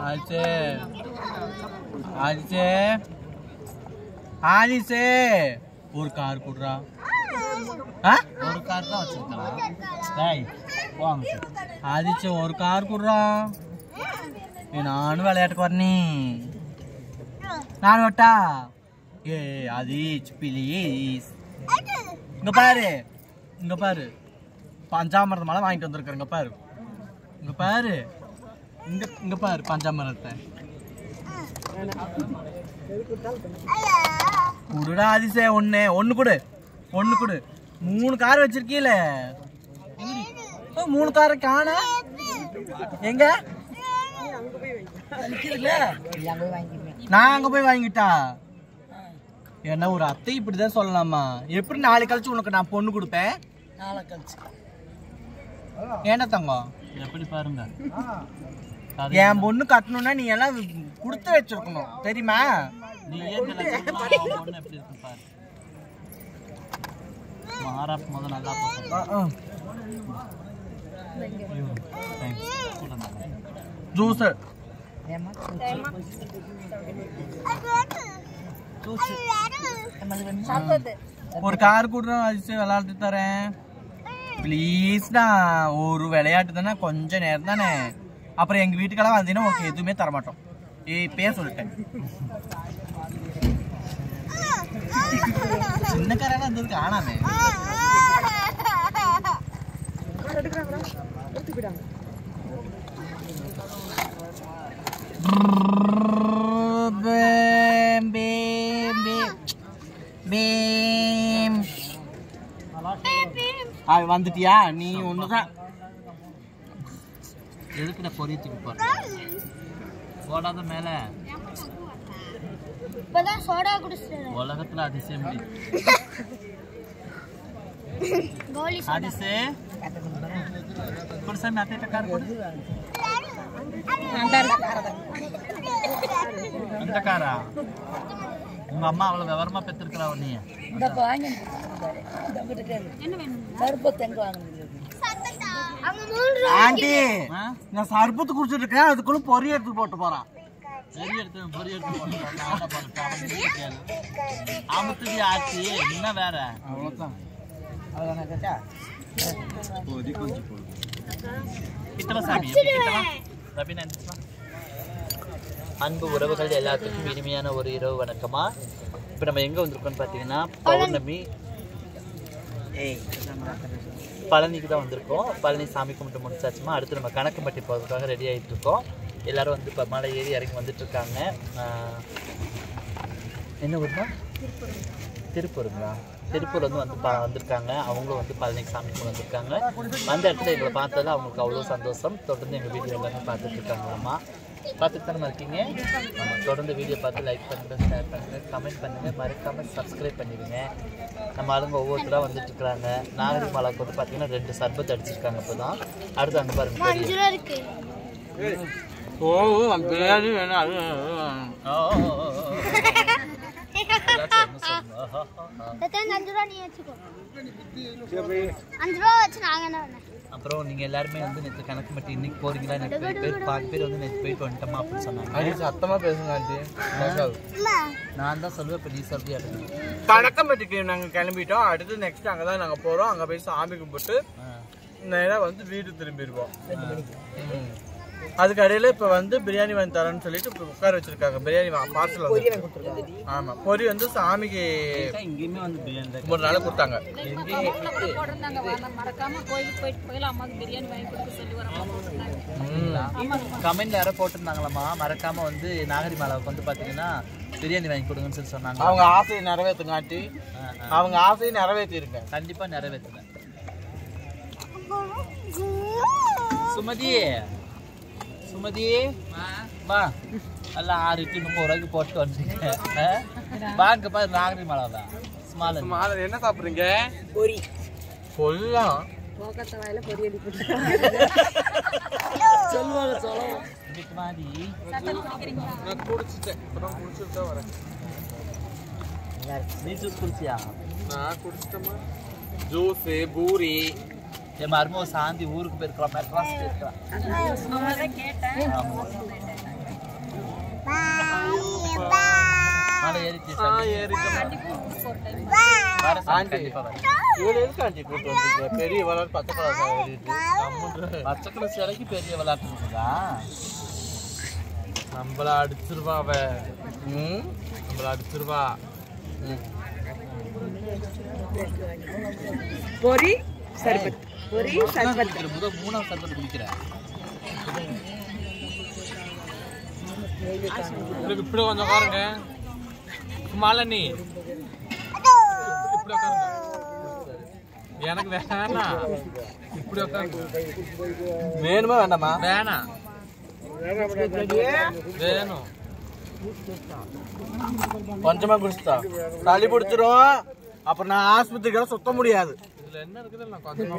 ஆதிச்சே ஆதிச்சே ஆதிச்சே ஒரு கார் கொடுறா ஆ ஒரு கார் தான் வச்சிருக்கலாம் டேய் வாங்க ஆதிச்சே ஒரு கார் கொடுறா ஏ நானும் விளையாட்டுக்கு வரனே நான் வட்டா ஏ ஆதிச் ப்ளீஸ் இங்க பாரு இங்க பாரு பஞ்சாமிரத மலை வாங்கிட்டு வந்திருக்கிறேன் இங்க பாரு இங்க பாரு இங்க இங்க பாரு பஞ்சாமிரத்தை குடுடா அதிசய ஒண்ணு ஒண்ணு கொடு ஒண்ணு கொடு மூணு கார் வச்சிருக்கீல மூணு காரை காண எங்க நான் அங்க போய் வாங்கிட்டா என்ன ஒரு அத்தை இப்படிதான் சொல்லலாமா எப்படி நாளைக்கு கழிச்சு உனக்கு நான் பொண்ணு கொடுப்பேன் நாளை கழிச்சு ஏன்னா தங்கம் எப்படி பாருங்க என் பொண்ணு கட்டணும்னா நீ எல்லாம் கொடுத்து வச்சிருக்கணும் தெரியுமா நீ ஏன் இந்த லட்சணமா உன் பொண்ணு எப்படி இருக்கு பாரு மாறாப்பு முதல் நல்லா போட்டோம் ஜூஸ் ஒரு கார் கூட அடிச்சு விளையாட்டு தரேன் ப்ளீஸ்டா ஒரு விளையாட்டு தானே கொஞ்ச நேரம் தானே அப்புறம் எங்க வீட்டுக்கெல்லாம் வந்தீங்கன்னா உனக்கு எதுவுமே தர மாட்டோம் ஏய் பேர் சொல்லிட்டேன் சின்ன காரெல்லாம் இருந்தது காணாமே Bim, bim, bim. Bim. ஆ, வந்துட்டியா நீ ஒண்ணுதான் எதுக்குடா பொரியத்துக்கு போற போடாத மேல இப்பதான் சோடா குடிச்சிட்டேன் உலகத்துல அதிசயம் இல்லை. கோலி அதிசே கொடு சாமி அத்தைட்ட கார் கொடு அந்த காரா உங்க அம்மா அவ்வளவு விவரமா பெற்றிருக்கிறா நீ அவங்க மூணு ஆண்டி ஆ? நான் சர்பத்து குடிச்சிட்டு இருக்கேன் அதுக்குள்ள பொறி எடுத்து போட்டு போறான் பெரிய எடுத்து பெரிய எடுத்து போட்டு போடலாம். ஆட போறேன். அவன் கிட்ட கேளு. அமுத்துடி ஆச்சி என்ன வேற அவ்வளவுதான் கிட்டவா சாமி எப்படி கிட்டவா ரபினா எந்திரிச்சு வா. அன்பு உறவுகள் எல்லாத்துக்கும் இனிமையான ஒரு இரவு வணக்கமா இப்போ நம்ம எங்க வந்திருக்கோம்னு பார்த்தீங்கன்னா பௌர்ணமி பழனிக்கு தான் வந்திருக்கோம் பழனி சாமி கும்பிட்டு முடிச்சாச்சுமா அடுத்து நம்ம கணக்கம்பட்டி போகிறதுக்காக ரெடி ஆகிட்டு இருக்கோம் எல்லாரும் வந்து இப்போ மலை ஏறி இறங்கி வந்துட்டு இருக்காங்க ஆஹ், என்ன ஊர்னா திருப்பூருங்களா திருப்பூர் வந்து வந்து பா வந்திருக்காங்க அவங்களும் வந்து பழனிக்கு சாமி கும்பிட்டு வந்திருக்காங்க அந்த இடத்துல எங்களை பார்த்ததுல அவங்களுக்கு அவ்வளோ சந்தோஷம் தொடர்ந்து எங்கள் வீடியோ எல்லாமே பார்த்துட்டு இருக்காங்களாம்மா பார்த்துட்டு தானே இருக்கீங்க ஆமாம் தொடர்ந்து வீடியோ பார்த்து லைக் பண்ணுங்கள் ஷேர் பண்ணுங்கள் கமெண்ட் பண்ணுங்கள் மறக்காமல் சப்ஸ்கிரைப் பண்ணிடுங்க நம்ம ஆளுங்க ஒவ்வொருத்தராக வந்துட்டு இருக்கிறாங்க நாகரி மாலாக்கு வந்து பார்த்தீங்கன்னா ரெண்டு சர்பத் அடிச்சிருக்காங்க இப்போ தான் அடுத்து அங்கே பாருங்க பெரிய அஞ்சு ரூபா இருக்கு ஓ பிரியாணி வேணும் அது வேணும். ஓ, ஓ, ஓ, ஓ. ஏதாச்சும் ஒண்ணு சொல்லணும். ஆஹா, ஆஹா. எத்தனை அஞ்சு ரூபா நீ வச்சுக்கோ அஞ்சு ரூபா வச்சு நாங்க என்ன பண்ண அப்புறம் நீங்க எல்லாருமே வந்து நேற்று கணக்கு மட்டும் இன்னைக்கு போறீங்களா நேற்று போய் பேர் பாதி பேர் வந்து நேற்று போயிட்டு வந்துட்டோமா அப்படின்னு சொன்னாங்க அடி சத்தமா பேசுங்க ஆண்டி கேட்காது. அம்மா நான் தான் சொல்லுவேன் இப்போ நீ சொல்றியா கணக்கம்பட்டிக்கு நாங்க கிளம்பிட்டோம் அடுத்து நெக்ஸ்ட் அங்கதான் நாங்க போறோம் அங்க போய் சாமி கும்பிட்டு நேரா வந்து வீடு திரும்பிடுவோம் ம். அதுக்கு இடையில இப்ப வந்து பிரியாணி வாங்கி தரேன்னு சொல்லிட்டு இப்ப உட்கார வச்சிருக்காங்க பிரியாணி பார்சல் வந்து ஆமா பொரி வந்து சாமிக்கு இங்கேயுமே வந்து பிரியாணி ஒரு நாள் கொடுத்தாங்க கமெண்ட்ல யாரோ போட்டிருந்தாங்களாமா மறக்காம வந்து நாகரி மாலாவுக்கு வந்து பாத்தீங்கன்னா பிரியாணி வாங்கி கொடுங்கன்னு சொல்லி சொன்னாங்க அவங்க ஆசையை நிறைவேற்றுங்காட்டி அவங்க ஆசையை நிறைவேற்றிருங்க கண்டிப்பா நிறைவேற்றுவேன் சுமதி சுமதி வா எல்லாம் ஆறு இட்லி முப்பது ரூபாய்க்கு போட்டு வந்துருக்கேன் வாங்க பாரு நாகரி மாலாவா ஸ்மால் மாலை என்ன சாப்பிடுறீங்க பொரி சொல்லலாம் சொல்லுவாங்க சொல்லுவோம் இதுக்கு மாதிரி நான் குடிச்சிட்டேன் இப்பதான் குடிச்சிட்டு தான் வரேன் நீ ஜூஸ் குடிச்சியா நான் குடிச்சிட்டேமா ஜூஸ் பூரி என் மருமக சாந்தி ஊருக்கு போயிருக்கலாம் மெட்ராஸ் போயிருக்கலாம் ஆமா. மலை ஏறிச்சு ஆ ஏறிட்டோம் வர சாமி ஆண்டி. கண்டிப்பா வரேன் இவ்வளோ எதுக்கு ஆண்டி கூட்டு வந்தீங்க பெரிய வளர் பச்சை கலர் ஏறிட்டு பச்சை கலர் சிலைக்கு பெரிய விளையாட்டு இருக்குதா நம்மள அடிச்சிருவா அவ ம் நம்மள அடிச்சிருவா ம் பொரி சர்பத் பொரி சர்பத் குடிக்கிற முதல் மூணாவது சர்பத்து குடிக்கிறேன் இப்படி இப்படி கொஞ்சம் உட்காருங்க மாலனி இப்படி உட்காருங்க எனக்கு வேணாம் இப்படி உட்காருங்க வேணுமா வேண்டாமா வேணாம் வேணும் கொஞ்சமா குடிச்சிட்டா சளி பிடிச்சிரும் அப்புறம் நான் ஆஸ்பத்திரிக்கு சுத்த முடியாது இதுல என்ன இருக்குது நான் கொஞ்சமா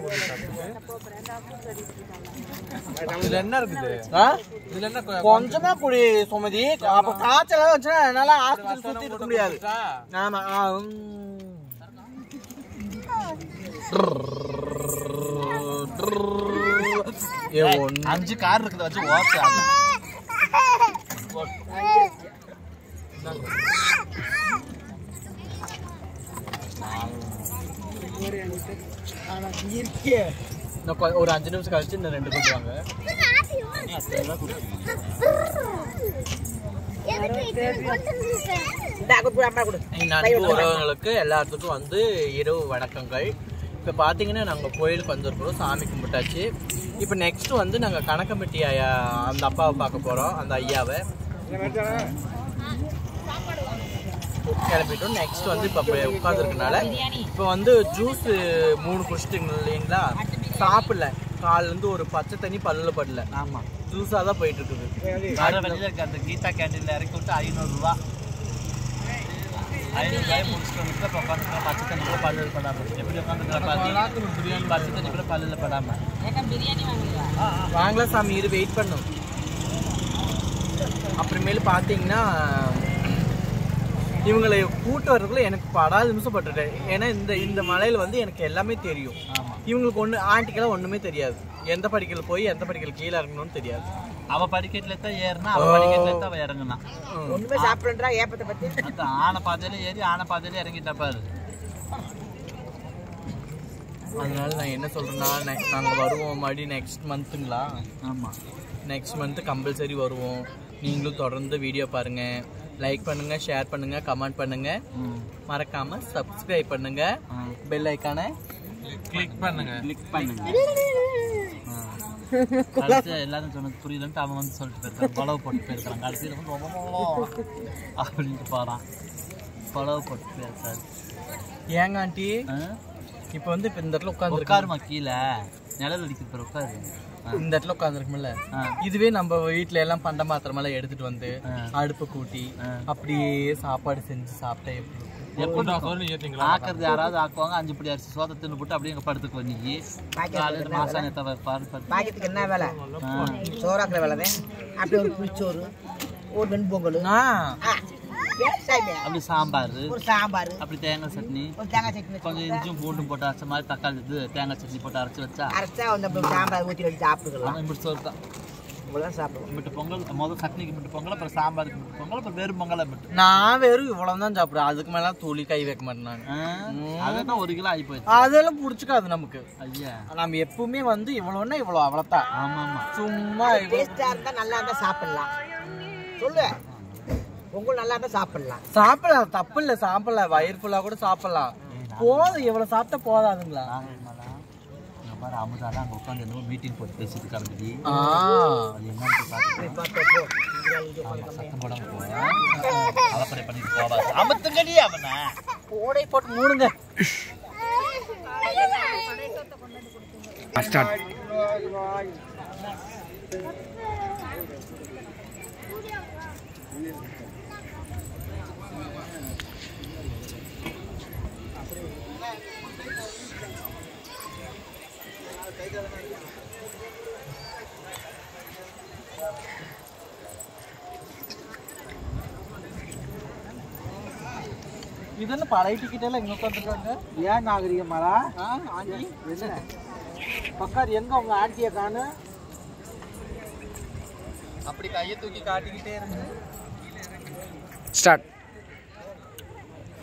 இதுல என்ன இருக்குது இதுல என்ன கொஞ்சமா குடி சுமதி அப்ப காய்ச்சல் வந்துச்சுன்னா என்னால ஆஸ்பத்திரி சுத்தி இருக்க முடியாது ஆமா ஆ, உம். ஏ, ஒண்ணு. அஞ்சு கார் இருக்குது வச்சு ஓட்டு இன்னும் கொ- ஒரு அஞ்சு நிமிஷம் கழிச்சு இந்த ரெண்டு கொண்டு வாங்க இந்த அகுப்பு அம்மா கொடு எங்க அன்பு உறவுகளுக்கு எல்லாத்துக்கும் வந்து இரவு வணக்கங்கள் இப்போ பார்த்தீங்கன்னா நாங்கள் கோயிலுக்கு வந்திருக்கிறோம் சாமி கும்பிட்டாச்சு இப்போ நெக்ஸ்ட் வந்து நாங்கள் கணக்கம்பட்டி ஐயா அந்த அப்பாவை பார்க்க போகிறோம் அந்த ஐயாவை கிளம்பிட்டோம் நெக்ஸ்ட் வந்து இப்போ உட்காந்துருக்கனால இப்போ வந்து ஜூஸ் மூணு குடிச்சிட்டிங்க இல்லைங்களா சாப்பிடல காலிலேருந்து ஒரு பச்சை தண்ணி பல்லில் படல ஆமா ஜூஸாக தான் போயிட்டு இருக்குது வர வழியில இருக்க அந்த கீதா கேண்டீன்ல இறக்கி விட்டு ஐநூறு ரூபா ஐநூறு ரூபாய் முடிச்சுட்டு வந்துட்டு இப்போ உட்காந்துருக்கேன் பச்சை தண்ணி கூட பல்லில் படாம எப்படி உட்காந்துருக்கிற பாதி பச்சை தண்ணி கூட பல்லில் படாம வாங்கலாம் சாமி இரு வெயிட் பண்ணும் அப்புறமேலு பார்த்தீங்கன்னா இவங்களை கூட்டு வர்றதுக்குள்ள எனக்கு படாத நிமிஷம் பட்டுட்டேன் ஏன்னா இந்த இந்த மலையில வந்து எனக்கு எல்லாமே தெரியும் ஆமா இவங்களுக்கு ஒன்று ஆண்டிக்கெல்லாம் ஒன்றுமே தெரியாது எந்த படிக்கல் போய் எந்த படிக்கல் கீழே இறங்கணும்னு தெரியாது அவ படிக்கட்டுல தான் ஏறினா அவ படிக்கட்டுல தான் அவ இறங்குனா ஒண்ணுமே சாப்பிடுறா ஏப்பத்தை பத்தி அந்த ஆனை பாதையில ஏறி ஆனை பாதையில இறங்கிட்டா பாரு அதனால நான் என்ன சொல்றேன்னா நெ- நாங்க வருவோம் மறுபடி நெக்ஸ்ட் மந்த்துங்களா ஆமா நெக்ஸ்ட் மந்த் கம்பல்சரி வருவோம் நீங்களும் தொடர்ந்து வீடியோ பாருங்க லைக் பண்ணுங்க ஷேர் பண்ணுங்க கமெண்ட் பண்ணுங்க ம். மறக்காம சப்ஸ்கிரைப் பண்ணுங்க ஆ. பெல் ஐக்கானை கிளிக் பண்ணுங்க கிளிக் பண்ணுங்க ஆ. கடைசியா எல்லாரும் சொன்னது புரியலன்ட்டு அவன் வந்து சொல்லிட்டு போயிருக்கான் பலவு போட்டு போயிருக்கான் கடைசியில் வந்து ரொம்ப ரொம்ப அப்படின்ட்டு போறான் பலவு போட்டு போயிருக்காரு ஏங்க ஆண்டி ஆ? இப்போ வந்து இப்போ இந்த இடத்துல உட்காந்துருக்கு உட்காருமா கீழே நிழல் அடிக்கிற பிறகு உட்காரு ஆ. இந்த இடத்துல உட்காந்துருக்கும்ல ஆ. இதுவே நம்ம வீட்ல எல்லாம் பண்ட மாத்திரம் எல்லாம் எடுத்துட்டு வந்து ஆ. அடுப்பு கூட்டி ஆ. அப்படியே சாப்பாடு செஞ்சு சாப்பிட்டா எப்படி இருக்கும்? எப்படி ஆக்குறது யாராவது ஆக்குவாங்க அஞ்சு படி அரிசி சோத்தை தின்னு போட்டு அப்படியே இங்க படுத்துக்கு வண்டிக்கு காலையில் மாசான தவிர பாரு பாரு பாக்கெட்டுக்கு என்ன வேலை ஆ. சோறாக்குற வேலை தான் அப்படியே ஒரு புளிச்சோறு ஒரு வெண்பொங்கல் ஆ, ஆ, சாமி. அப்படி சாம்பார் ஒரு சாம்பார் அப்படி தேங்காய் சட்னி ஒரு தேங்காய் சட்னி கொஞ்சம் இஞ்சும் பூண்டும் போட்டு அரைச்ச மாதிரி தக்காளி இது தேங்காய் சட்னி போட்டு அரைச்சி வச்சா அரைச்சா வந்து அப்படியே சாம்பார் ஊற்றி வச்சு சாப்பிட்டுக்கலாம் அவன் இப்படி சோறு தான் இவ்வளோதான் சாப்பிடுவோம் மிட்டு பொங்கல் முதல் சட்னிக்கு மிட்டு பொங்கல் அப்புறம் சாம்பாருக்கு மிட்டு பொங்கல் அப்புறம் வெறும் பொங்கலை மிட்டு நான் வெறும் இவ்வளவுதான் சாப்பிடுறேன் அதுக்கு மேல துளி கை வைக்க மாட்டேன் நான் ஆ, அதுதான் ஒரு கிலோ ஆகி போயிடுச்சு அதெல்லாம் புடிச்சுக்காது நமக்கு ஐயா நம்ம எப்பவுமே வந்து இவ்வளவுன்னா இவ்வளவு அவ்வளவுதான் ஆமா ஆமா சும்மா இவ்வளவு- டேஸ்டாக இருந்தால் நல்லா இருந்தால் சாப்பிடலாம் சொல்லு பொங்கல் நல்லா இருந்தால் சாப்பிடலாம் சாப்பிடலாம் தப்பு இல்ல சாப்பிடலாம் வயிறு ஃபுல்லா கூட சாப்பிடலாம் போதும் இவ்வளவு சாப்பிட்டா போதாதுங்களா அங்க பாரு அமுதா தான் அங்கே உட்காந்து என்னமோ மீட்டிங் போட்டு பேசிட்டு கிளம்பி ஆ அது என்னன்னு பார்த்து பார்த்தப்போ ஆமா, சத்தம் போடாம போவேன் கலப்பறை பண்ணிட்டு போவாது அமுத்துங்கடி அவனை ஓடை போட்டு மூடுங்க இது என்ன பழைய டிக்கெட் எல்லாம் இங்க உட்காந்துருக்காங்க ஏன் நாகரிகமாடா ஆ, ஆண்டி என்ன பக்கார் எங்க உங்க ஆண்டியை காணு அப்படி கையை தூக்கி காட்டிக்கிட்டே இருந்து ஸ்டார்ட்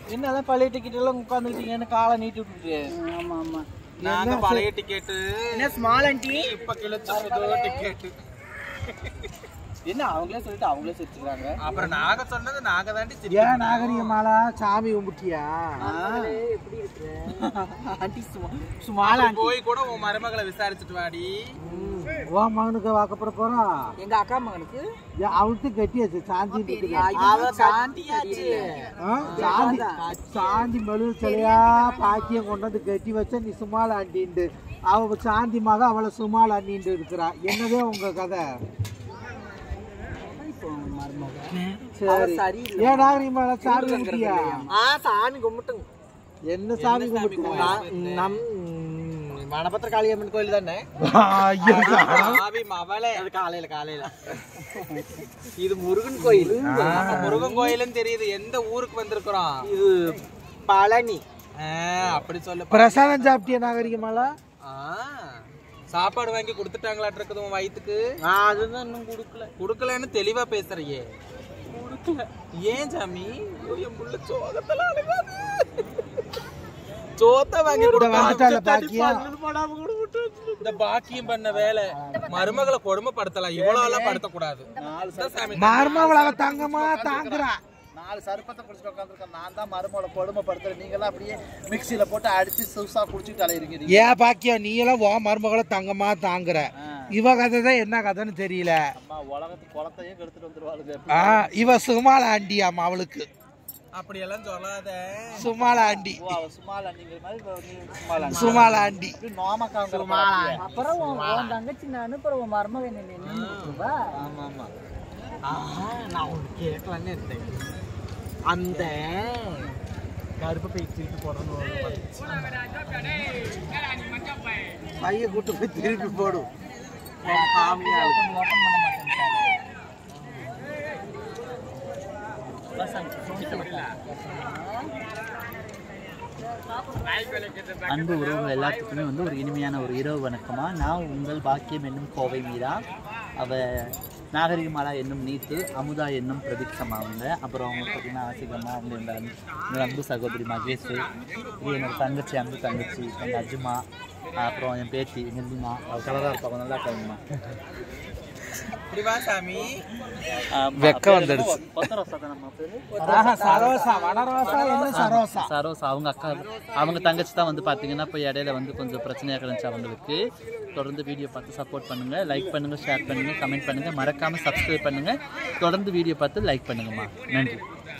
என்னெல்லாம் பழைய டிக்கெட் எல்லாம் உட்காந்துக்கிட்டீங்கன்னு காலை நீட்டி விட்டுட்டு ஆமா ஆமா நாங்க பழைய டிக்கெட்டு என்ன ஸ்மால் ஆண்டி இப்ப கிழிச்சு புது டிக்கெட்டு என்ன அவங்களே சொல்லிட்டு அவங்களே சிரிச்சுக்கிறாங்க அப்புறம் நாங்க சொன்னது நாங்க தாண்டி ஏன் நாகரிகமாலா சாமி கும்பிட்டியா ஆண்டி சும்மா சும்மா போய் கூட உன் மருமகளை விசாரிச்சுட்டு வாடி ஓ மகனுக்கு வாக்கப்பட போறான் எங்க அக்கா மகனுக்கு அவளுக்கு கட்டியாச்சு சாந்தி இருக்குது. அவ சாந்தியாச்சு ஆ? சாந்தி சாந்தி மெழுகு சிலையா பாக்கியம் கொண்டு வந்து கட்டி வச்ச நீ சுமால் ஆண்டிண்டு அவ சாந்தி மக அவளை சுமால் ஆண்டிண்டு இருக்கிறா என்னதே உங்க கதை சரி ஏன் நாகரிகமாலா சாமி கும்பிட்டியா ஆ சாமி கும்பிட்டுங்க என்ன சாமி கும்பிட்டு நம் மணபத்திர காளியம்மன் கோயில் தானே ஆவி மவளே அது காலையில காலையில இது முருகன் கோயில் அப்ப முருகன் கோயிலும் தெரியுது எந்த ஊருக்கு வந்திருக்கிறோம் இது பழனி ஆ, அப்படி சொல்ல பிரசாதம் சாப்பிட்டியா நாகரிகமாலா ஆ, சாப்பாடு வாங்கி கொடுத்துட்டாங்களாட்டு இருக்குது உன் வயித்துக்கு நான் அதுதான் இன்னும் கொடுக்கல குடுக்கலன்னு தெளிவா பேசுறியே குடுக்கல ஏன் சாமி ஐயோ, என் புள்ள சோகத்துல அழுகாது சோத்த வாங்கி வந்துட்டால கொடுக்க பாக்கியம் இந்த பாக்கியம் பண்ண வேலை மருமகளை கொடுமைப்படுத்தலாம் இவ்வளவு எல்லாம் படுத்தக்கூடாது இதான் சாமி மருமகள் அவ தங்கமா தாங்குறா நாலு சருப்பத்தை குடிச்சிட்டு உட்காந்துருக்கேன் நான் தான் மருமகளை கொடுமைப்படுத்துறேன் நீங்களாம் அப்படியே மிக்சியில போட்டு அடிச்சு சுசா குடிச்சிட்டு அலையிருக்கீங்க ஏன் பாக்கியம் நீ எல்லாம் ஓ மருமகளை தங்கமா தாங்குற இவ கதை தான் என்ன கதைன்னு தெரியல அம்மா உலகத்து குளத்தையே கெடுத்துட்டு வந்துருவாளுங்க ஆ, இவ சுமால ஆண்டியாம் அவளுக்கு அப்படியெல்லாம் சொல்லாத சுமால ஆண்டி ஓ, அவ சும்மால நீங்கிற மாதிரி இப்ப நீ சும்மால சுமால ஆண்டி நோமக்காங்க அப்புறம் உன் உன் தங்கச்சி நான் அப்புறம் உன் மருமகன் என்ன நின்னுட்டு ஆமா ஆமா நான் ஒன்று கேட்கலான்னு இருந்தேன் அந்த கருப்பு போய் தூக்கி போடணும் பைய கூட்டு போய் திருப்பி போடும் ஓப்பன் பண்ண மாட்டேன் அன்பு உறவுகள் எல்லாத்துக்குமே வந்து ஒரு இனிமையான ஒரு இரவு வணக்கமா நான் உங்கள் பாக்கியம் என்னும் கோவை மீரா அவ நாகரிகமாலா என்னும் நீத்து அமுதா என்னும் பிரதீக்ஷமா அவங்க அப்புறம் அவங்க பார்த்தீங்கன்னா ஆசிகமா அவங்க இந்த அன்பு- என்னோட அன்பு சகோதரி மகேஷ் இது என்னோட தங்கச்சி அன்பு தங்கச்சி எங்கள் அஜுமா அப்புறம் என் பேத்தி நெல்லிமா அவ கலராக இருப்பாங்க நல்லா இருக்காங்கம்மா இப்படி வா சாமி வெக்க வந்துடுச்சு கொத்தரோசா தானம்மா பேரு சரோசா வடரோசா என்ன சரோசா சரோஸ் அவங்க அக்கா அவங்க தங்கச்சி தான் வந்து பார்த்தீங்கன்னா இப்போ இடையில வந்து கொஞ்சம் பிரச்சனையாக இருந்துச்சு அவங்களுக்கு தொடர்ந்து வீடியோ பார்த்து சப்போர்ட் பண்ணுங்க லைக் பண்ணுங்க ஷேர் பண்ணுங்க கமெண்ட் பண்ணுங்க மறக்காம சப்ஸ்கிரைப் பண்ணுங்க தொடர்ந்து வீடியோ பார்த்து லைக் பண்ணுங்கம்மா நன்றி